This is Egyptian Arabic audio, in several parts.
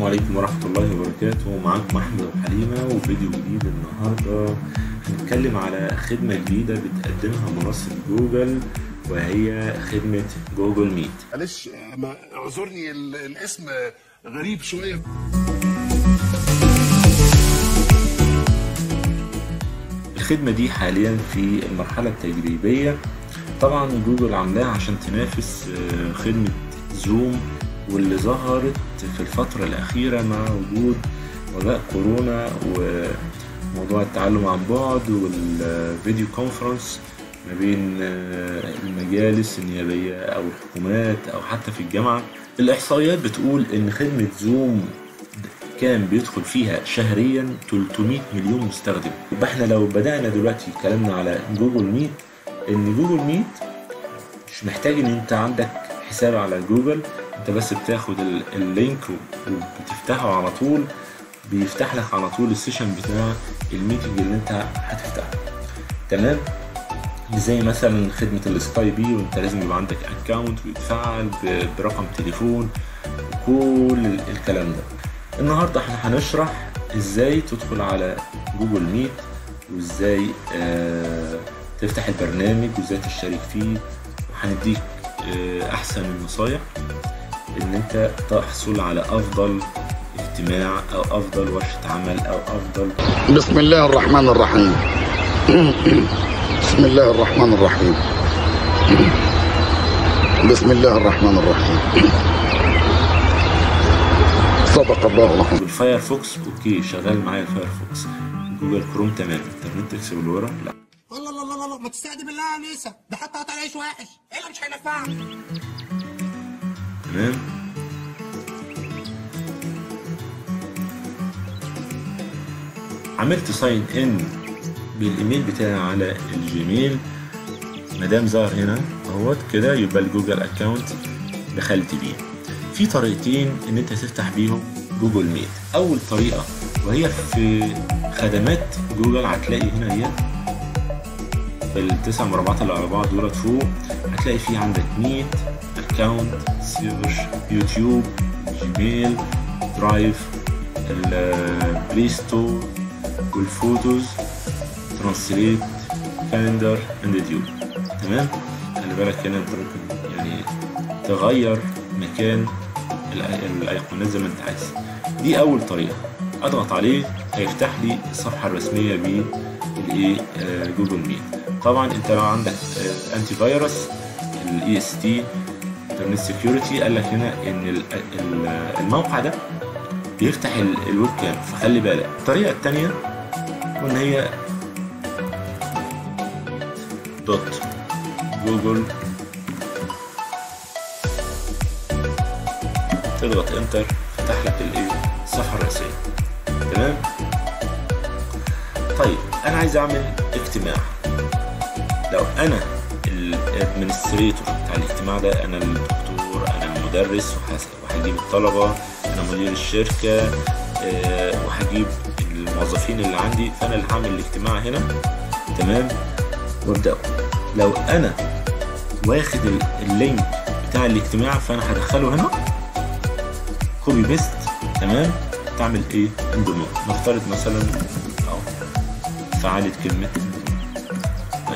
عليكم ورحمة الله وبركاته معاكم أحمد أبو حليمة وفيديو جديد النهاردة هنتكلم على خدمة جديدة بتقدمها منصة جوجل وهي خدمة جوجل ميت معلش ما اعذرني ال- الاسم غريب شويه الخدمة دي حاليا في المرحلة التجريبية طبعا جوجل عاملاها عشان تنافس آه، خدمة زوم واللي ظهرت في الفترة الأخيرة مع وجود وباء كورونا وموضوع التعلم عن بعد والفيديو كونفرنس ما بين آه، المجالس النيابية أو الحكومات أو حتى في الجامعة الإحصائيات بتقول إن خدمة زوم كان بيدخل فيها شهريا 300 مليون مستخدم يبقى احنا لو بدأنا دلوقتي كلامنا على جوجل ميت ان جوجل ميت مش محتاج ان انت عندك حساب على جوجل انت بس بتاخد ال- اللينك وبتفتحه على طول بيفتح لك على طول السيشن بتاع الميتنج اللي انت هتفتحه تمام زي مثلا خدمة السكاي بي وانت لازم يبقى عندك اكونت ويتفعل ب- برقم تليفون وكل ال- الكلام ده النهارده احنا هنشرح ازاي تدخل على جوجل ميت وازاي آه تفتح البرنامج وازاي تشترك فيه وهنديك آه احسن النصايح ان انت تحصل على افضل اجتماع او افضل ورشة عمل او افضل بسم الله الرحمن الرحيم بسم الله الرحمن الرحيم بسم الله الرحمن الرحيم صدق الله العظيم والفايرفوكس اوكي شغال معايا الفايرفوكس جوجل كروم تمام انترنت اكسبلورر لا الله الله الله الله ما تستهدي بالله يا انسه ده حتى قطع العيش وحش ايه اللي مش هينفعك تمام عملت ساين ان بالايميل بتاعي على الجيميل مادام ظهر هنا اهوت كده يبقى الجوجل اكونت دخلت بيه في طريقتين ان انت تفتح بيهم جوجل ميت اول طريقه وهي في خدمات جوجل هتلاقي هنا هي في التسع مربعات اللي على بعض دولت فوق هتلاقي في عندك ميت اكونت سيرش يوتيوب جيميل درايف البلاي ستور والفوتوز ترانسليت كالندر اند ديو تمام خلي بالك هنا انت ممكن يعني تغير مكان الأي- الايقونات زي ما انت عايز دي اول طريقه اضغط عليه هيفتح لي الصفحه الرسميه بالايه آه، جوجل ميت طبعا انت لو عندك آه، انتي فيروس الاي اس تي انترنت سكيورتي قال لك هنا ان ال- ال- الموقع ده بيفتح ال- الويب كام فخلي بالك الطريقه الثانيه وان هي دوت جوجل تضغط انتر فتح لك الايه الصفحه الرئيسيه تمام طيب انا عايز اعمل اجتماع لو انا الادمنستريتور بتاع الاجتماع ده انا الدكتور انا المدرس وهس- وهجيب الطلبه انا مدير الشركه آه، وهجيب الموظفين اللي عندي فانا اللي هعمل الاجتماع هنا تمام وابداه لو انا واخد ال- اللينك بتاع الاجتماع فانا هدخله هنا كوبي بيست تمام تعمل ايه انضمام نفترض مثلا اهو فعالة كلمة طيب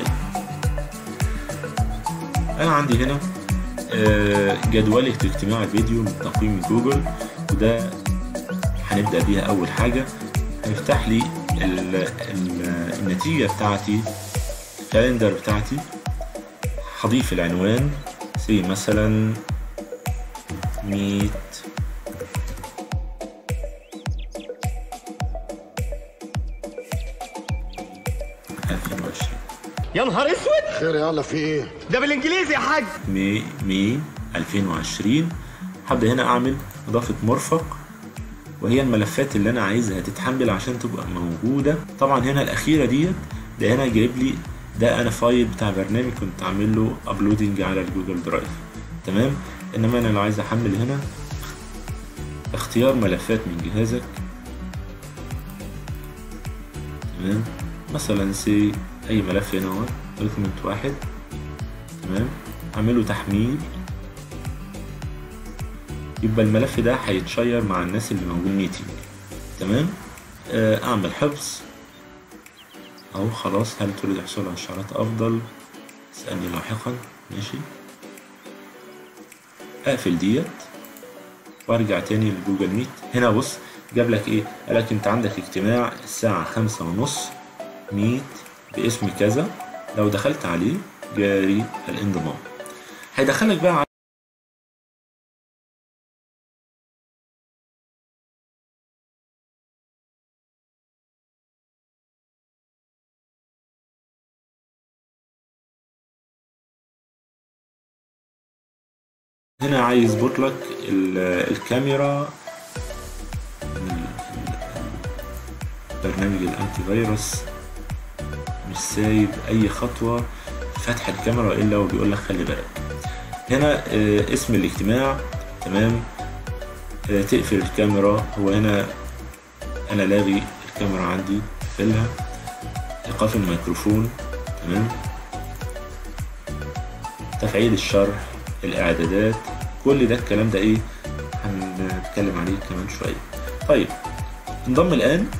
انا عندي هنا آه، جدولة اجتماع فيديو من تقويم جوجل وده هنبدأ بيها أول حاجة هيفتح لي ال ال النتيجة بتاعتي الكالندر بتاعتي هضيف العنوان سي مثلا ميت ألفين وعشرين يا نهار اسود خير يلا في ايه ده بالانجليزي يا حاج مي مي 2020 هبدأ هنا أعمل إضافة مرفق وهي الملفات اللي أنا عايزها تتحمل عشان تبقى موجودة طبعا هنا الأخيرة ديت ده هنا جايب لي ده أنا فايل بتاع برنامج كنت عامل له أبلودنج على الجوجل درايف تمام إنما أنا لو عايز أحمل هنا اختيار ملفات من جهازك تمام مثلا سي أي ملف هنا هو دوكيمنت واحد تمام اعمله تحميل يبقى الملف ده هيتشير مع الناس اللي موجود ميتنج تمام آه، اعمل حفظ اهو خلاص هل تريد الحصول على اشعارات افضل اسألني لاحقا ماشي اقفل ديت وارجع تاني لجوجل ميت هنا بص جاب لك ايه قال لك انت عندك اجتماع الساعة خمسة ونص ميت باسم كذا لو دخلت عليه جاري الانضمام هيدخلك بقى على هنا عايز يظبط لك ال- الكاميرا ال- برنامج الانتي فيروس مش سايب اي خطوه في فتح الكاميرا الا وبيقول لك خلي بالك هنا آه، اسم الاجتماع تمام آه، تقفل الكاميرا هو هنا انا لاغي الكاميرا عندي اقفلها ايقاف الميكروفون تمام تفعيل الشرح الاعدادات كل ده الكلام ده ايه هنتكلم عليه كمان شويه طيب انضم الان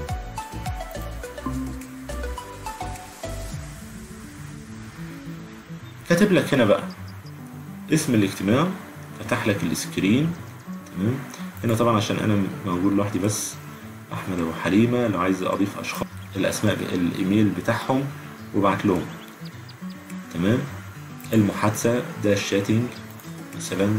كاتب لك هنا بقى اسم الاجتماع فتح لك السكرين تمام هنا طبعا عشان انا موجود لوحدي بس احمد ابو حليمه لو عايز اضيف اشخاص الاسماء ب- الايميل بتاعهم وابعت لهم تمام المحادثه ده الشاتنج مثلا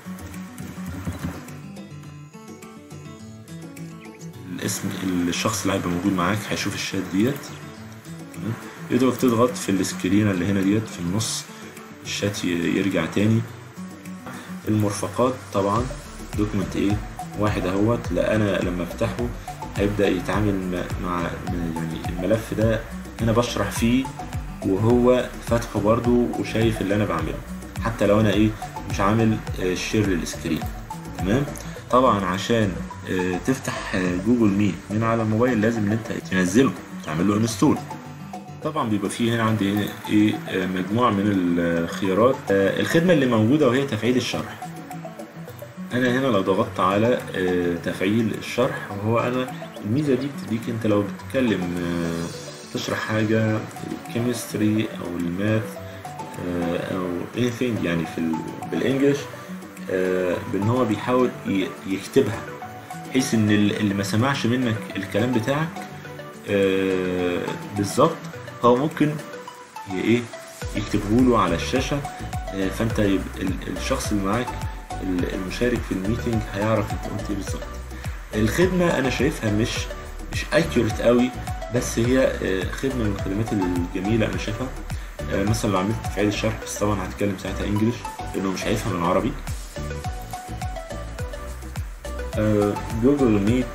الاسم الشخص اللي هيبقى موجود معاك هيشوف الشات ديت تمام يدوك تضغط في السكرينة اللي هنا ديت في النص الشات ي- يرجع تاني المرفقات طبعا دوكمنت ايه واحد اهوت لا انا لما افتحه هيبدأ يتعامل م- مع يعني الملف ده انا بشرح فيه وهو فاتحه برضو وشايف اللي انا بعمله حتى لو انا ايه مش عامل آه، شير للسكرين تمام طبعا عشان آه، تفتح آه، جوجل ميت من على الموبايل لازم ان انت تنزله تعمل له انستول طبعا بيبقى فيه هنا عندي هنا ايه آه، مجموعه من الخيارات آه، الخدمه اللي موجوده وهي تفعيل الشرح انا هنا لو ضغطت على آه، تفعيل الشرح وهو انا الميزه دي بتديك انت لو بتتكلم آه، تشرح حاجه الكيمستري او الماث آه، او anything يعني في ال- بالانجلش آه، بان هو بيحاول ي- يكتبها بحيث ان ال- اللي ما سمعش منك الكلام بتاعك آه، بالظبط هو ممكن ي- ايه يكتبه له على الشاشه آه، فانت يبقى ال- الشخص اللي معاك ال- المشارك في الميتنج هيعرف انت قلت ايه بالظبط الخدمه انا شايفها مش مش اكيوريت قوي بس هي آه، خدمه من الخدمات الجميله انا شايفها آه، مثلا لو عملت تفعيل الشرح بس طبعا هتكلم ساعتها انجلش لانه مش هيفهم العربي جوجل ميت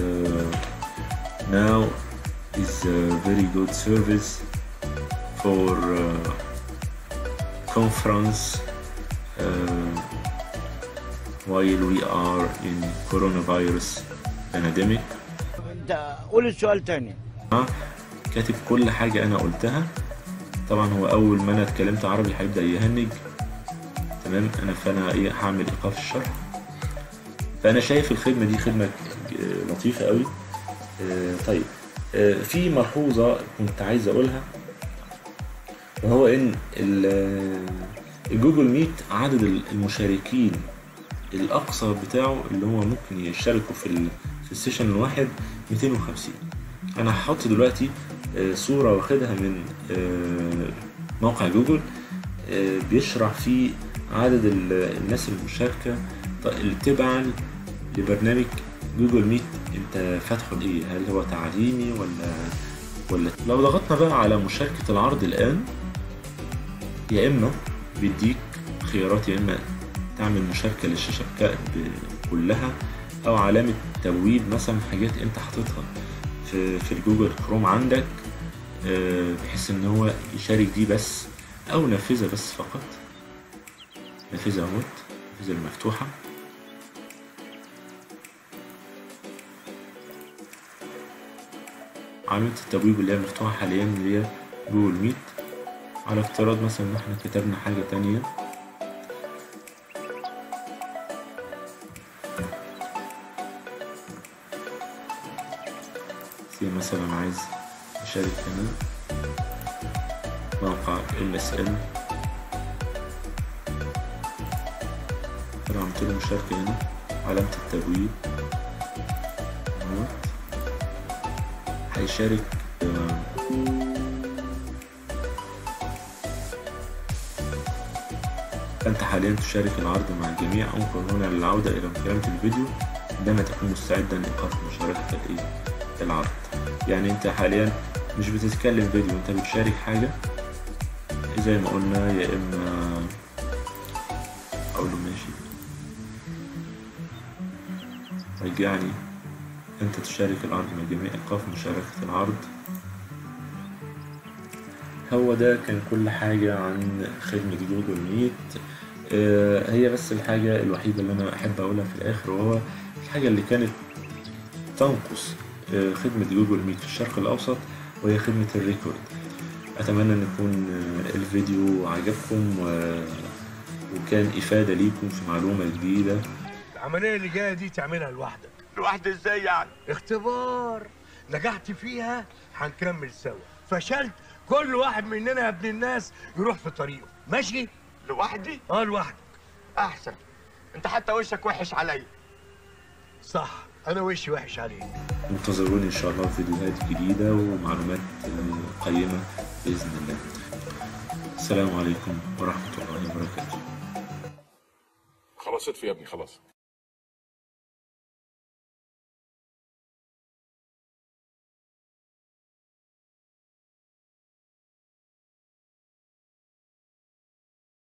now is a very good service for uh, conference uh, while we are in coronavirus pandemic انت قول السؤال تاني ها، كاتب كل حاجة أنا قلتها طبعا هو أول ما أنا اتكلمت عربي هيبدأ يهنج تمام أنا فأنا إيه هعمل إيقاف الشرح فأنا شايف الخدمة دي خدمة آه، لطيفة قوي آه، طيب آه، في ملحوظة كنت عايز أقولها وهو إن ال- آه، الجوجل ميت عدد المشاركين الأقصى بتاعه اللي هو ممكن يشتركوا في ال- في السيشن الواحد 250 أنا هحط دلوقتي آه، صورة واخدها من آه، موقع جوجل آه، بيشرح فيه عدد ال- الناس المشاركة ط- اللي تبعا لبرنامج جوجل ميت انت فاتحه لايه هل هو تعليمي ولا ولا لو ضغطنا بقى على مشاركة العرض الآن يا إما بيديك خيارات يا إما تعمل مشاركة للشاشة ك- ب- كلها أو علامة تبويب مثلا حاجات أنت حاططها في في الجوجل كروم عندك آه، بحيث إن هو يشارك دي بس أو نافذة بس فقط نافذة اهوت النافذة المفتوحة علامة التبويب اللي هي مفتوحة حاليا اللي هي جوجل ميت على افتراض مثلا ان احنا كتبنا حاجة تانية زي مثلا عايز أشارك هنا موقع MSN أنا عملت له مشاركة هنا علامة التبويب اهوت هيشارك آه، أنت حاليا تشارك العرض مع الجميع أنقر هنا للعودة إلى مكالمة الفيديو عندما تكون مستعدا لإيقاف مشاركة الإيه؟ العرض يعني أنت حاليا مش بتتكلم فيديو أنت بتشارك حاجة زي ما قلنا يا إما أقول له ماشي رجعني أنت تشارك العرض مع الجميع إيقاف مشاركة العرض هو ده كان كل حاجة عن خدمة جوجل ميت آه، هي بس الحاجة الوحيدة اللي أنا أحب أقولها في الآخر وهو الحاجة اللي كانت تنقص آه، خدمة جوجل ميت في الشرق الأوسط وهي خدمة الريكورد أتمنى أن يكون آه، الفيديو عجبكم و- وكان إفادة ليكم في معلومة جديدة العملية اللي جاية دي تعملها لوحدك لوحدي ازاي يعني اختبار نجحت فيها هنكمل سوا فشلت كل واحد مننا يا ابن الناس يروح في طريقه ماشي لوحدي اه لوحدك احسن انت حتى وشك وحش عليا صح انا وشي وحش عليك انتظروني إن شاء الله في فيديوهات جديدة ومعلومات آه، قيمة بإذن الله السلام عليكم ورحمة الله وبركاته خلاص اطفي يا ابني خلاص